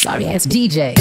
sorry ass DJ.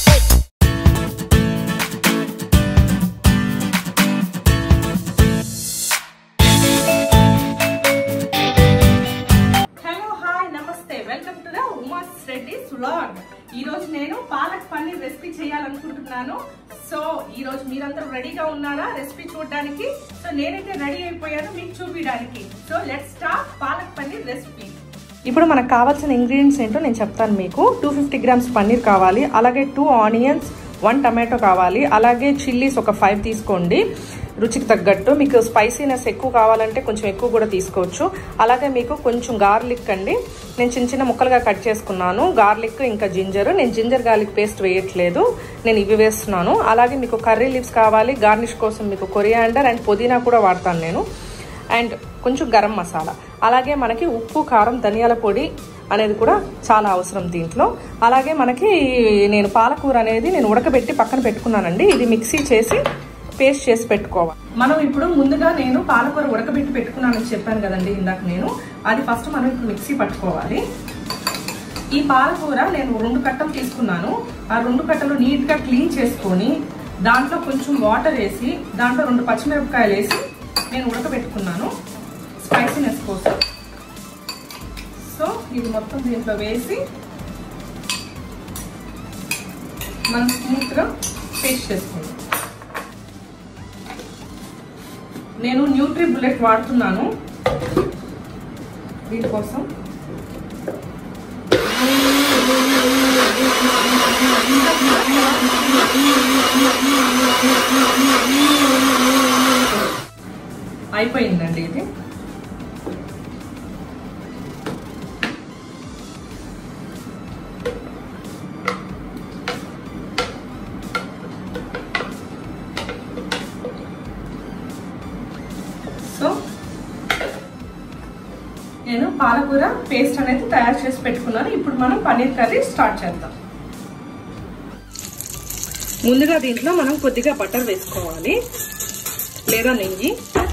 Hello hi నమస్తే welcome to the Uma's Reddy vlog ఈ రోజు నేను పాలక్ పన్నీర్ రెసిపీ చేయాలనుకుంటున్నాను సో ఈ రోజు మీరందరూ రెడీగా ఉన్నారా రెసిపీ చూడడానికి సో నేనైతే రెడీ అయిపోయాను మీకు చూపించడానికి so let start palak paneer recipe ఇప్పుడు మనకు కావాల్సిన ఇంగ్రీడియంట్స్ ఏంటో నేను చెప్తాను మీకు టూ ఫిఫ్టీ గ్రామ్స్ పన్నీర్ కావాలి అలాగే టూ ఆనియన్స్ వన్ టమాటో కావాలి అలాగే చిల్లీస్ ఒక ఫైవ్ తీసుకోండి రుచికి తగ్గట్టు మీకు స్పైసీనెస్ ఎక్కువ కావాలంటే కొంచెం ఎక్కువ కూడా తీసుకోవచ్చు అలాగే మీకు కొంచెం గార్లిక్ అండి నేను చిన్న చిన్న ముక్కలుగా కట్ చేసుకున్నాను గార్లిక్ ఇంకా జింజర్ నేను జింజర్ గార్లిక్ పేస్ట్ వేయట్లేదు నేను ఇవి వేస్తున్నాను అలాగే మీకు కర్రీ లీవ్స్ కావాలి గార్నిష్ కోసం మీకు కొరియాండర్ అండ్ పుదీనా కూడా వాడతాను నేను అండ్ కొంచెం గరం మసాలా అలాగే మనకి ఉప్పు కారం ధనియాల పొడి అనేది కూడా చాలా అవసరం దీంట్లో అలాగే మనకి నేను పాలకూర అనేది నేను ఉడకబెట్టి పక్కన పెట్టుకున్నానండి ఇది మిక్సీ చేసి పేస్ట్ చేసి పెట్టుకోవాలి మనం ఇప్పుడు ముందుగా నేను పాలకూర ఉడకబెట్టి పెట్టుకున్నానని చెప్పాను కదండి ఇందాక నేను అది ఫస్ట్ మనం ఇప్పుడు మిక్సీ పట్టుకోవాలి ఈ పాలకూర నేను రెండు కట్టలు తీసుకున్నాను ఆ రెండు కట్టలు నీట్గా క్లీన్ చేసుకొని దాంట్లో కొంచెం వాటర్ వేసి దాంట్లో రెండు పచ్చిమిరపకాయలు వేసి నేను ఉడకబెట్టుకున్నాను స్పైసీనెస్ కోసం సో ఇది మొత్తం దీంట్లో వేసి మనం స్మూత్గా పేస్ట్ చేసుకుందాం నేను న్యూట్రీ బుల్లెట్ వాడుతున్నాను దీనికోసం అయిపోయిందండి ఇది సో నేను పాలకూర పేస్ట్ అనేది తయారు చేసి పెట్టుకున్నాను ఇప్పుడు మనం పన్నీర్ కర్రీ స్టార్ట్ చేద్దాం ముందుగా దీంట్లో మనం కొద్దిగా బటర్ వేసుకోవాలి లేదా నెయ్యి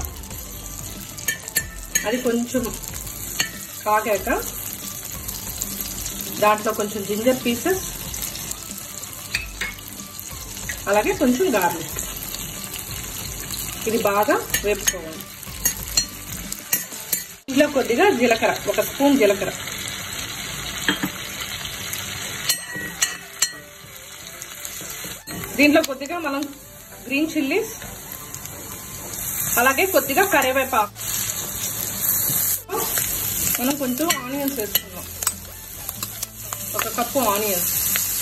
అది కొంచెం కాగాక దాంట్లో కొంచెం జింజర్ పీసెస్ అలాగే కొంచెం గార్లిక్ ఇది బాగా వేపుకోవాలి ఇంట్లో కొద్దిగా జీలకర్ర ఒక స్పూన్ జీలకర్ర దీంట్లో కొద్దిగా మనం గ్రీన్ చిల్లీస్ అలాగే కొద్దిగా కరివేపాకు మనం కొంచెం ఆనియన్స్ వేసుకుందాం ఒక కప్పు ఆనియన్స్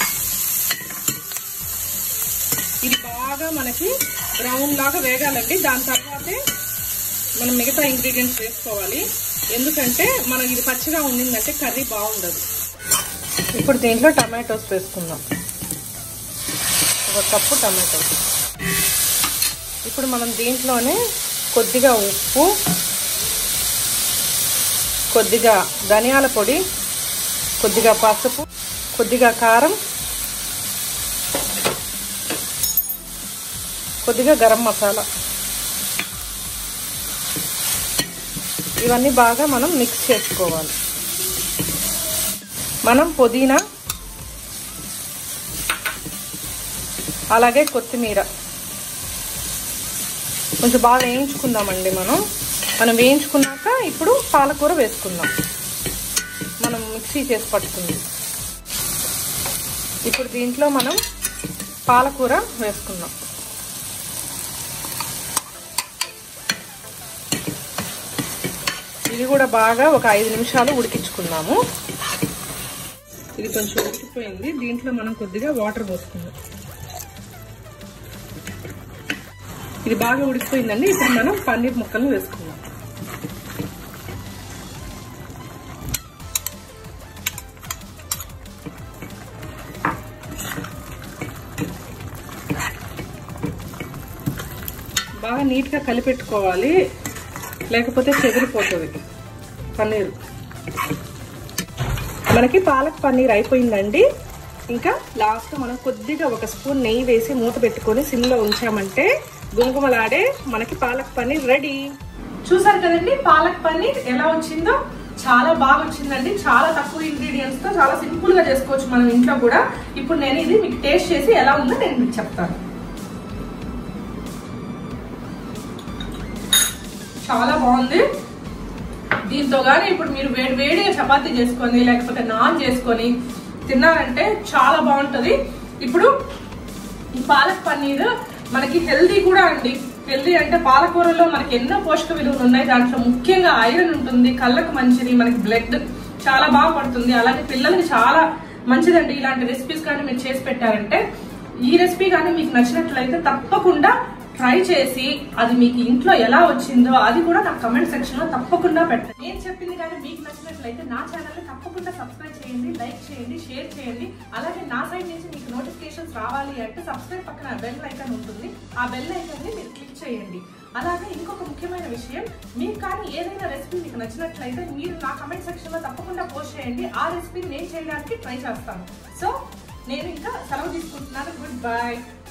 ఇది బాగా మనకి బ్రౌన్ లాగా వేగాలండి దాని తర్వాతే మనం మిగతా ఇంగ్రీడియంట్స్ వేసుకోవాలి ఎందుకంటే మనం ఇది పచ్చిగా ఉండిందంటే కర్రీ బాగుండదు ఇప్పుడు దీంట్లో టమాటోస్ వేసుకుందాం ఒక కప్పు టమాటోస్ ఇప్పుడు మనం దీంట్లోనే కొద్దిగా ఉప్పు కొద్దిగా ధనియాల పొడి కొద్దిగా పసుపు కొద్దిగా కారం కొద్దిగా గరం మసాలా ఇవన్నీ బాగా మనం మిక్స్ చేసుకోవాలి మనం పుదీనా అలాగే కొత్తిమీర కొంచెం బాగా వేయించుకుందామండి మనం మనం వేయించుకున్నాక ఇప్పుడు పాలకూర వేసుకుందాం మనం మిక్సీ చేసి పట్టుకుంది ఇప్పుడు దీంట్లో మనం పాలకూర వేసుకుందాం ఇది కూడా బాగా ఒక ఐదు నిమిషాలు ఉడికించుకుందాము ఇది కొంచెం ఉడికిపోయింది దీంట్లో మనం కొద్దిగా వాటర్ పోసుకుందాం ఇది బాగా ఉడికిపోయిందండి ఇప్పుడు మనం పన్నీర్ ముక్కలను వేసుకుందాం బాగా నీట్గా కలిపెట్టుకోవాలి లేకపోతే చెదిరిపోతుంది పన్నీర్ మనకి పాలక్ పన్నీర్ అయిపోయిందండి ఇంకా లాస్ట్ మనం కొద్దిగా ఒక స్పూన్ నెయ్యి వేసి మూత పెట్టుకొని సిమ్లో ఉంచామంటే గుమగుమలాడే మనకి పాలక్ పన్నీర్ రెడీ చూసారు కదండి పాలక్ పన్నీర్ ఎలా వచ్చిందో చాలా బాగా వచ్చిందండి చాలా తక్కువ ఇంగ్రీడియంట్స్ తో చాలా సింపుల్ గా చేసుకోవచ్చు మనం ఇంట్లో కూడా ఇప్పుడు నేను ఇది మీకు టేస్ట్ చేసి ఎలా ఉందో నేను మీకు చెప్తాను చాలా బాగుంది దీంతో గానీ ఇప్పుడు మీరు వేడి వేడిగా చపాతీ చేసుకొని లేకపోతే నాన్ చేసుకొని తిన్నారంటే చాలా బాగుంటది ఇప్పుడు ఈ పాలక్ పన్నీర్ మనకి హెల్దీ కూడా అండి హెల్దీ అంటే పాలకూరలో మనకి ఎన్నో పోషక విలువలు ఉన్నాయి దాంట్లో ముఖ్యంగా ఐరన్ ఉంటుంది కళ్ళకు మంచిది మనకి బ్లడ్ చాలా బాగా పడుతుంది అలాగే పిల్లలకి చాలా మంచిదండి ఇలాంటి రెసిపీస్ కానీ మీరు చేసి పెట్టారంటే ఈ రెసిపీ కానీ మీకు నచ్చినట్లయితే తప్పకుండా ట్రై చేసి అది మీకు ఇంట్లో ఎలా వచ్చిందో అది కూడా నాకు కమెంట్ సెక్షన్ లో తప్పకుండా పెట్టండి నేను చెప్పింది కానీ మీకు నచ్చినట్లయితే నా ఛానల్ ని తప్పకుండా సబ్స్క్రైబ్ చేయండి లైక్ చేయండి షేర్ చేయండి అలాగే నా సైడ్ నుంచి మీకు నోటిఫికేషన్స్ రావాలి అంటే సబ్స్క్రైబ్ పక్కన బెల్ ఐకాన్ ఉంటుంది ఆ బెల్ ఐకాన్ ని మీరు క్లిక్ చేయండి అలాగే ఇంకొక ముఖ్యమైన విషయం మీకు కానీ ఏదైనా రెసిపీ మీకు నచ్చినట్లయితే మీరు నా కమెంట్ సెక్షన్ లో తప్పకుండా పోస్ట్ చేయండి ఆ రెసిపీ నేను చేయడానికి ట్రై చేస్తాను సో నేను ఇంకా సెలవు తీసుకుంటున్నాను గుడ్ బై